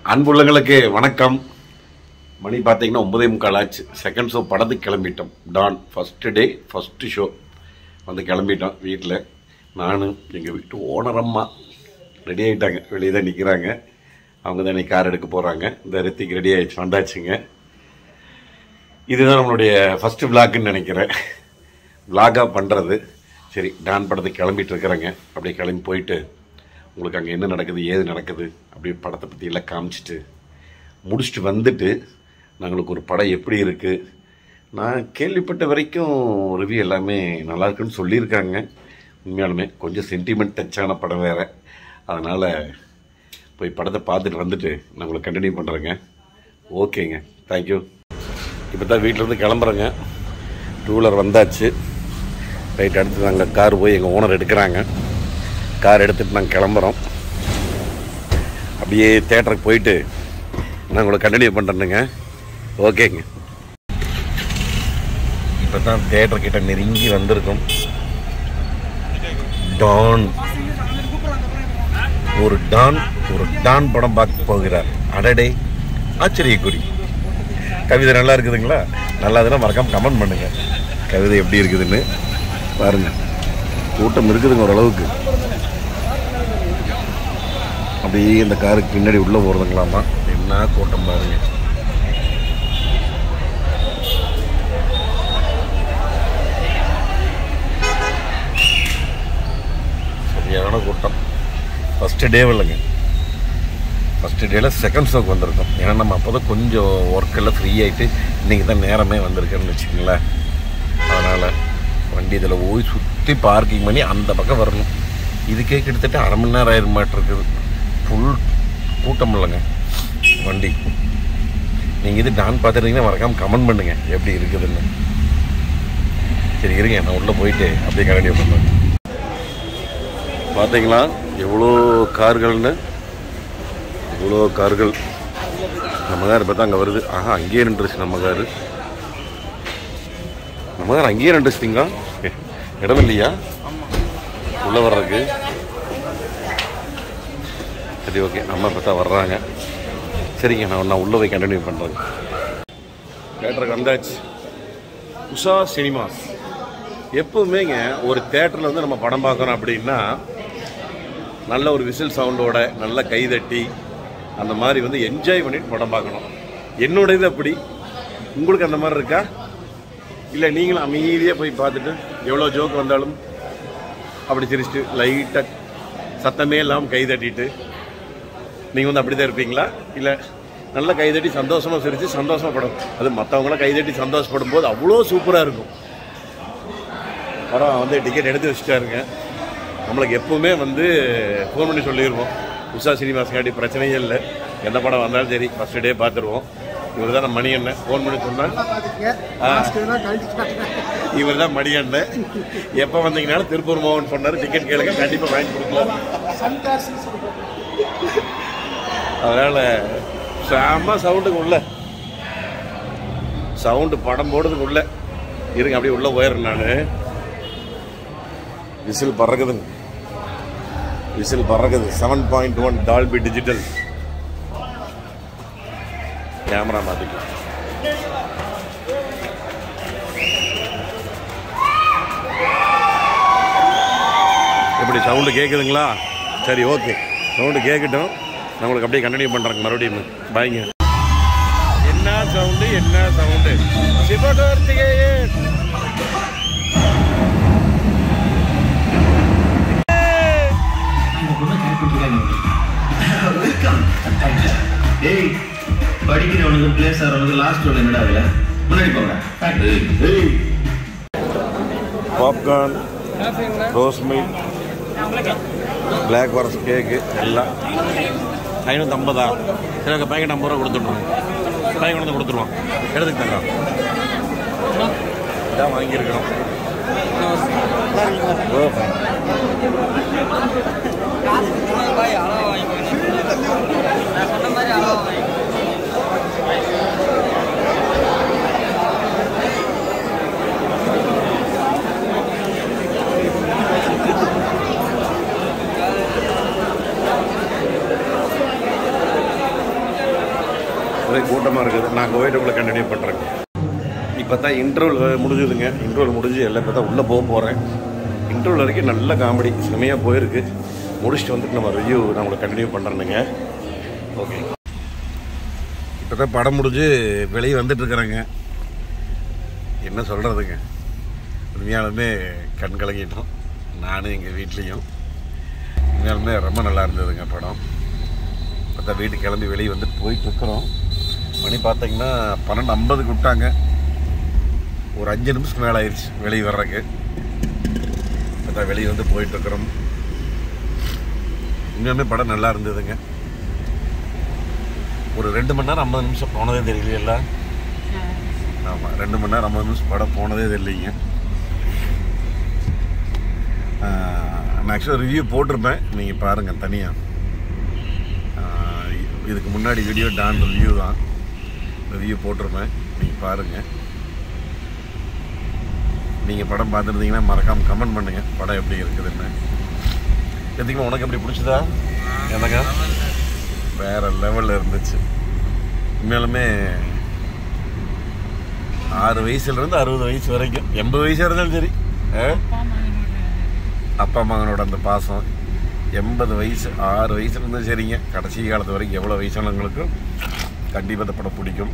அன்புள்ளங்களுக்கு வணக்கம் மணி பார்த்தீங்கன்னா ஒன்பதே முக்கால் ஆச்சு செகண்ட் ஷோ படத்துக்கு கிளம்பிட்டோம் Don first day first show வந்து கிளம்பிட்டோம் வீட்டில் நானும் எங்கள் வீட்டு ஓனரம்மா ரெடி ஆகிட்டாங்க வெளியே தான் நிற்கிறாங்க அவங்க தான் இன்னைக்கு கார் எடுக்க போகிறாங்க இந்த ரித்திக் ரெடி ஆகிடுச்சு வந்தாச்சுங்க இதுதான் நம்மளுடைய ஃபஸ்ட்டு விளாக்குன்னு நினைக்கிறேன் விளாகாக பண்ணுறது சரி டான் படத்துக்கு கிளம்பிட்டு இருக்கிறேங்க அப்படியே கிளம்பி போயிட்டு உங்களுக்கு அங்கே என்ன நடக்குது ஏது நடக்குது அப்படியே படத்தை பற்றி எல்லாம் காமிச்சிட்டு முடிச்சுட்டு வந்துட்டு நாங்களுக்கு ஒரு படம் எப்படி இருக்குது நான் கேள்விப்பட்ட வரைக்கும் ரிவ்யூ எல்லாமே நல்லா இருக்குன்னு சொல்லியிருக்காங்க உண்மையாலுமே கொஞ்சம் சென்டிமெண்ட் டச்சான படம் வேறு அதனால் போய் படத்தை பார்த்துட்டு வந்துட்டு நான் உங்களுக்கு கண்டினியூ பண்ணுறேங்க ஓகேங்க தேங்க்யூ இப்போ தான் வீட்டிலேருந்து கிளம்புறேங்க டூ வீலர் வந்தாச்சு ரைட் அடுத்து நாங்கள் கார் போய் எங்கள் ஓனர் எடுக்கிறாங்க கார் எடுத்துகிட்டு நாங்கள் கிளம்புறோம் அப்படியே தேட்டருக்கு போயிட்டு நான் உங்களை கண்டினியூ பண்ணுறேனுங்க ஓகேங்க இப்போ தான் தேட்டர் கிட்ட நெருங்கி வந்திருக்கோம் டான் ஒரு டான் ஒரு டான் படம் பார்க்க போகிறார் அடடே ஆச்சரியக்குறி கவிதை நல்லா இருக்குதுங்களா நல்லா இருந்தால் மறக்காம கமெண்ட் பண்ணுங்க கவிதை எப்படி இருக்குதுன்னு பாருங்க கூட்டம் இருக்குதுங்க ஓரளவுக்கு அப்படியே இந்த காருக்கு பின்னாடி உள்ள போறதுங்களாமா என்ன கூட்டம் பாருங்க சரியான கூட்டம் ஃபஸ்ட்டு டே இல்லைங்க ஃபஸ்ட்டு டேல செகண்ட் ஷோக்கு வந்திருக்கோம் ஏன்னா நம்ம அப்போ தான் கொஞ்சம் ஒர்க்கெல்லாம் ஃப்ரீ ஆகிட்டு இன்றைக்கி தான் நேரமே வந்திருக்கேன்னு வச்சுக்கோங்களேன் அதனால் வண்டி இதில் போய் சுற்றி பார்க்கிங் பண்ணி அந்த பக்கம் வரணும் இதுக்கே கிட்டத்தட்ட அரை மணி நேரம் ஆயிரம் மாட்டு இருக்குது ஃபுல் கூட்டம் இல்லைங்க வண்டி நீங்கள் இது டான் பார்த்துருந்தீங்கன்னா மறக்காமல் கமெண்ட் பண்ணுங்கள் எப்படி இருக்குதுன்னு சரி இருங்க நான் உள்ளே போயிட்டு அப்படியே கண்டினியூ பண்ணுறேன் பார்த்தீங்களா எவ்வளோ கார்கள்னு இவ்வளோ கார்கள் நம்ம கார் பார்த்தா அங்கே வருது ஆஹா அங்கேயே நின்றுச்சு நம்ம காரு நம்ம கார் அங்கேயே நின்றுச்சிங்களா இடம் இல்லையா உள்ளே வர்றதுக்கு சரி ஓகே நம்ம பார்த்தா வர்றாங்க சரிங்க நான் நான் உள்ளே போய் கண்டினியூ பண்ணுறேன் தேட்டருக்கு வந்தாச்சு உஷா சினிமாஸ் எப்பவுமேங்க ஒரு தேட்டரில் வந்து நம்ம படம் பார்க்குறோம் அப்படின்னா நல்ல ஒரு விசில் சவுண்டோட நல்ல கைதட்டி அந்த மாதிரி வந்து என்ஜாய் பண்ணிட்டு படம் பார்க்கணும் என்னோட இது அப்படி உங்களுக்கு அந்த மாதிரி இருக்கா இல்லை நீங்களும் அமைதியாக போய் பார்த்துட்டு எவ்வளோ ஜோக் வந்தாலும் அப்படி சிரிச்சுட்டு லைட்டாக சத்தமே இல்லாமல் கை தட்டிட்டு நீங்கள் வந்து அப்படி தான் இருப்பீங்களா இல்லை நல்ல கைதட்டி சந்தோஷமாக சிரித்து சந்தோஷமா படம் அது மற்றவங்களாம் கைதட்டி சந்தோஷப்படும் போது அவ்வளோ சூப்பராக இருக்கும் படம் வந்து டிக்கெட் எடுத்து வச்சுட்டாருங்க நம்மளுக்கு எப்பவுமே வந்து ஃபோன் பண்ணி சொல்லிடுவோம் உஷா சினிமாஸ்காட்டி பிரச்சனையே இல்லை எந்த படம் வந்தாலும் சரி ஃபஸ்ட்டு டே பார்த்துருவோம் இவர் தான் நம்ம மணியண்ணன் ஃபோன் பண்ணி சொன்னால் இவர் தான் மணியண்ணன் எப்போ வந்தீங்கனாலும் திருப்பூர் மோகன் சொன்னார் டிக்கெட் கேளுங்க கண்டிப்பாக வாங்கி கொடுக்கலாம் அதனால் செம்ம சவுண்டுக்கு உள்ள சவுண்டு படம் போடுறதுக்கு உள்ள இருங்க அப்படியே உள்ள போயிடுறேன் நான் விசில் பறக்குதுங்க விசில் பறக்குது seven point one Dolby digital camera மாற்றிக்கலாம் எப்படி சவுண்டு கேட்குதுங்களா சரி ஓகே சவுண்டு கேட்கட்டும் நான் உங்களுக்கு அப்படியே கண்டினியூ பண்ணுறேங்க மறுபடியும் பாய்ங்க என்ன சவுண்டு என்ன சவுண்டு சிவகார்த்திகேயன் ஏய் படிக்கிறவனுக்கு பிளேஸ் ஆகிறவனுக்கு லாஸ்ட் ரோல் என்னடா அதுல முன்னாடி போங்க ஏய் popcorn rose milk black forest cake எல்லாம் ஐநூற்றம்பதா எனக்கு பேக்கெட் ஐம்பது ரூபா கொடுத்துட்ருவோம் பேக்கெட் வந்து கொடுத்துருவோம் எடுத்துக்கிட்டாங்க இதான் வாங்கியிருக்கிறோம் ஓ ஒரே கூட்டமாக இருக்குது நான் போயிட்டு உங்களை கண்டினியூ பண்ணுறேன் இப்போ தான் இன்டர்வல் முடிஞ்சுதுங்க இன்டர்வல் முடிஞ்சு எல்லாம் இப்போ தான் உள்ளே போக போகிறேன் இன்டர்வல் வரைக்கும் நல்ல காமெடி செமையாக போயிருக்கு முடிச்சுட்டு வந்துட்டு நம்ம ரிவ்யூ நான் உங்களை கண்டினியூ பண்ணுறேனுங்க ஓகே இப்போ தான் படம் முடிஞ்சு வெளியே வந்துட்டு இருக்கிறேங்க என்ன சொல்கிறதுங்க உண்மையாலுமே கண் கலங்கிட்டோம் நானும் எங்கள் வீட்லேயும் உண்மையாலுமே ரொம்ப நல்லா இருந்ததுங்க படம் இப்போ தான் வீட்டுக்கு கிளம்பி வெளியே வந்துட்டு போயிட்டு இருக்கிறோம் மணி பார்த்தீங்கன்னா பன்னெண்டு ஐம்பதுக்கு விட்டாங்க ஒரு அஞ்சு நிமிஷத்துக்கு மேலே ஆயிடுச்சு வெளியே வர்றதுக்கு இப்போ தான் வெளியே வந்து போயிட்டு இருக்கிறோம் உண்மையாலுமே படம் நல்லா இருந்ததுங்க ஒரு ரெண்டு மணி நேரம் ஐம்பது நிமிஷம் போனதே தெரியலையில்ல ஆமாம் ரெண்டு மணி நேரம் ஐம்பது நிமிஷம் படம் போனதே தெரியலைங்க நான் ஆக்சுவலாக ரிவ்யூ போட்டிருப்பேன் நீங்கள் பாருங்கள் தனியாக இதுக்கு முன்னாடி வீடியோ டான் ரிவ்யூ தான் ரிவ்யூ போட்டிருப்பேன் நீங்கள் பாருங்கள் நீங்கள் படம் பார்த்துருந்தீங்கன்னா மறக்காமல் கமெண்ட் பண்ணுங்கள் படம் எப்படி இருக்குதுன்னு எதுக்குமே உனக்கு எப்படி பிடிச்சதா என்னங்க வேற லெவலில் இருந்துச்சு உண்மையாலுமே ஆறு வயசுலேருந்து அறுபது வயசு வரைக்கும் எண்பது வயசாக இருந்தாலும் சரி ஆ? அப்பா மகனோட அந்த பாசம் எண்பது வயசு ஆறு வயசுல இருந்தும் சரிங்க கடைசி காலத்து வரைக்கும் எவ்வளோ வயசானவங்களுக்கும் கண்டிப்பாக இந்த படம் பிடிக்கும்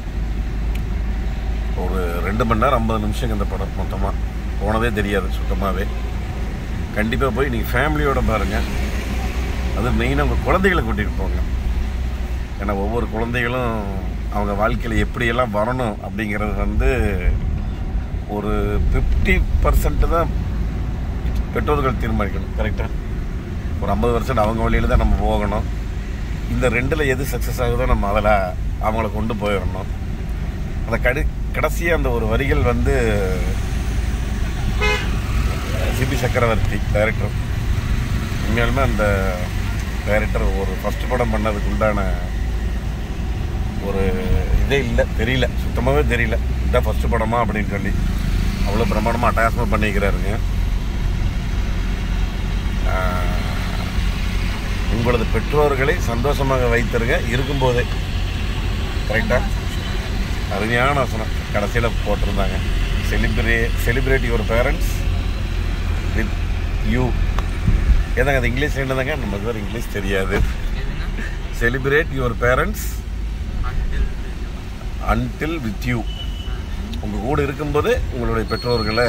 ஒரு ரெண்டு மணி நேரம் ஐம்பது நிமிஷம் இந்த படம் மொத்தமாக போனதே தெரியாது சுத்தமாகவே கண்டிப்பாக போய் நீங்கள் ஃபேமிலியோட பாருங்கள் அது மெயினாக உங்கள் குழந்தைகளை கூட்டிகிட்டு போங்க ஏன்னா ஒவ்வொரு குழந்தைகளும் அவங்க வாழ்க்கையில் எப்படியெல்லாம் வரணும் அப்படிங்கிறது வந்து ஒரு ஃபிஃப்டி பர்சன்ட் தான் பெற்றோர்கள் தீர்மானிக்கணும் கரெக்டாக ஒரு ஐம்பது பர்சன்ட் அவங்க வழியில் தான் நம்ம போகணும் இந்த ரெண்டில் எது சக்ஸஸ் ஆகுதோ நம்ம அதில் அவங்கள கொண்டு போயிடணும் அந்த கடு கடைசியாக அந்த ஒரு வரிகள் வந்து சிபி சக்கரவர்த்தி டைரக்டர் உண்மையாலுமே அந்த டைரக்டர் ஒரு ஃபஸ்ட் படம் பண்ணதுக்கு உண்டான ஒரு இதே இல்லை தெரியல சுத்தமாகவே தெரியல இதான் ஃபஸ்ட்டு படமா அப்படின்னு சொல்லி அவ்வளோ பிரமாண்டமாக அட்டகாசமாக பண்ணிக்கிறாருங்க ஆஹ், உங்களது பெற்றோர்களை சந்தோஷமாக வைத்திருங்க இருக்கும்போதே கரெக்டாக அருமையான வசனம் கடைசியில் போட்டிருந்தாங்க celebrate celebrate your parents with you ஏதாங்க அது இங்கிலீஷ் என்னதாங்க நமக்கு வேறு இங்கிலீஷ் தெரியாது celebrate your parents until with you உங்கள் கூட இருக்கும்போது உங்களுடைய பெற்றோர்களை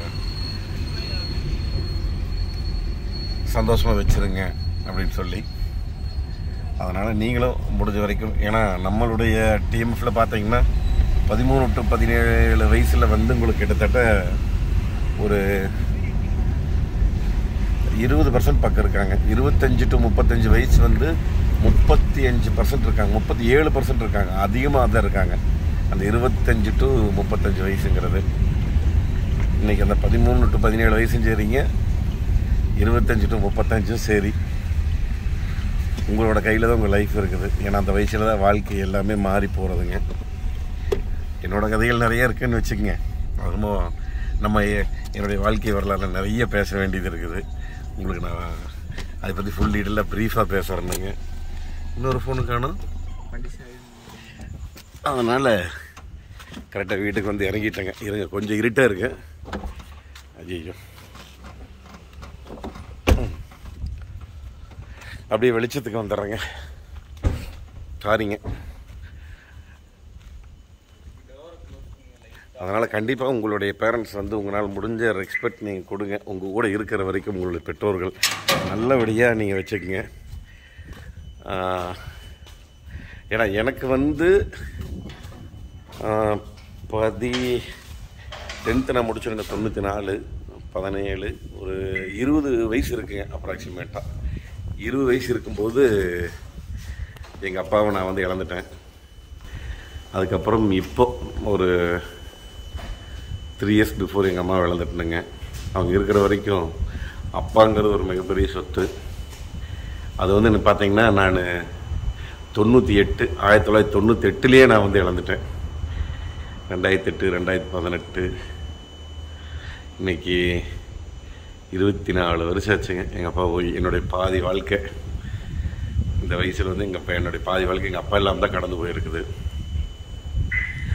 சந்தோஷமாக வச்சுருங்க அப்படின்னு சொல்லி அதனால் நீங்களும் முடிஞ்ச வரைக்கும் ஏன்னா நம்மளுடைய டிஎம்எஃப்ல பார்த்தீங்கன்னா பதிமூணு டு பதினேழு வயசில் வந்து உங்களுக்கு கிட்டத்தட்ட ஒரு இருபது பர்சன்ட் பக்கம் இருக்காங்க இருபத்தஞ்சு டு முப்பத்தஞ்சு வயசு வந்து முப்பத்தி அஞ்சு பர்சன்ட் இருக்காங்க முப்பத்தி ஏழு பர்சன்ட் இருக்காங்க அதிகமாக தான் இருக்காங்க அந்த இருபத்தஞ்சு டு முப்பத்தஞ்சு வயசுங்கிறது இன்னைக்கு அந்த பதிமூணு டு பதினேழு வயசும் சரிங்க இருபத்தஞ்சு டு முப்பத்தஞ்சும் சரி உங்களோட கையில் தான் உங்கள் லைஃப் இருக்குது ஏன்னா அந்த வயசில் தான் வாழ்க்கை எல்லாமே மாறி போகிறதுங்க என்னோட கதைகள் நிறைய இருக்குன்னு வச்சுக்கோங்க அதுவும் நம்ம எ- என்னுடைய வாழ்க்கை வரலாறு நிறைய பேச வேண்டியது இருக்குது உங்களுக்கு நான் அதை பற்றி ஃபுல் டீட்டெயிலாக ப்ரீஃபாக பேசுகிறேனுங்க இன்னொரு ஃபோனு காணும் அதனால் கரெக்டாக வீட்டுக்கு வந்து இறங்கிட்டேங்க இருங்க கொஞ்சம் இருட்டாக இருக்கு ஐயோ அப்படியே வெளிச்சத்துக்கு வந்துடுறேங்க சாரிங்க அதனால் கண்டிப்பாக உங்களுடைய பேரண்ட்ஸ் வந்து உங்களால் முடிஞ்ச ரெஸ்பெக்ட் நீங்கள் கொடுங்க உங்கள் கூட இருக்கிற வரைக்கும் உங்களுடைய பெற்றோர்கள் நல்லபடியாக நீங்கள் வச்சுக்கோங்க ஆஹ், ஏன்னா எனக்கு வந்து ஆஹ், பதி டென்த்து நான் முடிச்சிருந்தேன் தொண்ணூற்றி நாலு பதினேழு ஒரு இருபது வயசு இருக்குங்க அப்ராக்சிமேட்டாக இருபது வயசு இருக்கும்போது எங்கள் அப்பாவை நான் வந்து இழந்துட்டேன் அதுக்கப்புறம் இப்போ ஒரு த்ரீ இயர்ஸ் பிஃபோர் எங்கள் அம்மா இழந்துட்டேனுங்க அவங்க இருக்கிற வரைக்கும் அப்பாங்கிறது ஒரு மிகப்பெரிய சொத்து அது வந்து என்ன பார்த்தீங்கன்னா நான் தொண்ணூற்றி எட்டு ஆயிரத்தி தொள்ளாயிரத்தி தொண்ணூற்றி எட்டுலேயே நான் வந்து இழந்துட்டேன் ரெண்டாயிரத்தி எட்டு ரெண்டாயிரத்தி பதினெட்டு இன்னைக்கு இருபத்தி நாலு வருஷம் ஆச்சுங்க எங்கள் அப்பா போய் என்னுடைய பாதி வாழ்க்கை இந்த வயசில் வந்து எங்கள் அப்பா என்னுடைய பாதி வாழ்க்கை எங்கள் அப்பா இல்லாமல் தான் கடந்து போயிருக்குது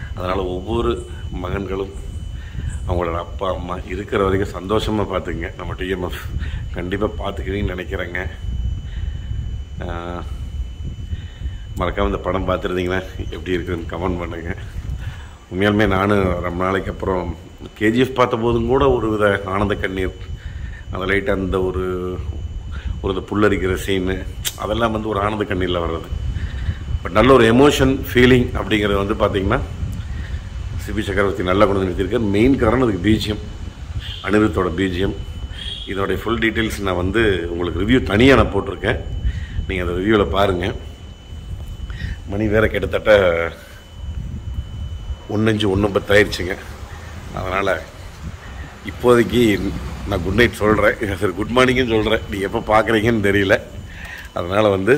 அதனால் ஒவ்வொரு மகன்களும் அவங்களோட அப்பா அம்மா இருக்கிற வரைக்கும் சந்தோஷமாக பார்த்துக்குங்க நம்ம டிஎம்எஃப் கண்டிப்பாக பார்த்துக்குவீங்கன்னு நினைக்கிறேங்க ஆஹ், மறக்காம இந்த படம் பார்த்துருந்தீங்கன்னா எப்படி இருக்குதுன்னு கமெண்ட் பண்ணுங்கள் உண்மையாலுமே நானும் ரொம்ப நாளைக்கு அப்புறம் கேஜிஎஃப் பார்த்த போதும் கூட ஒரு வித ஆனந்த கண்ணீர் அந்த லைட்டாக அந்த ஒரு ஒரு இந்த புல்லரிக்கிற சீனு அதெல்லாம் வந்து ஒரு ஆனந்த கண்ணீரில் வர்றது பட் நல்ல ஒரு எமோஷன் ஃபீலிங் அப்படிங்கிறது வந்து பார்த்திங்கன்னா சிபி சக்கரவர்த்தி நல்லா கொண்டு வந்து நிறுத்தியிருக்கார் மெயின் காரணம் அதுக்கு பிஜிஎம் அனிருத்தோட பிஜிஎம் இதோடைய ஃபுல் டீட்டெயில்ஸ் நான் வந்து உங்களுக்கு ரிவ்யூ தனியாக நான் போட்டிருக்கேன் நீங்கள் அந்த ரிவ்யூவில் பாருங்கள் மணி வேற கிட்டத்தட்ட ஒன்னஞ்சு ஒன்று பத்தாயிருச்சுங்க அதனால் இப்போதைக்கு நான் குட் நைட் சொல்கிறேன் சரி குட் மார்னிங்னு சொல்கிறேன் நீங்கள் எப்போ பார்க்குறீங்கன்னு தெரியல அதனால் வந்து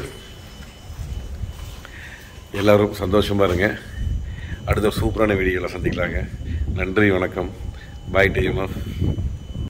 எல்லோரும் சந்தோஷமாக இருங்க அடுத்த சூப்பரான வீடியோவில் சந்திக்கலாங்க நன்றி வணக்கம் பாய் டீம்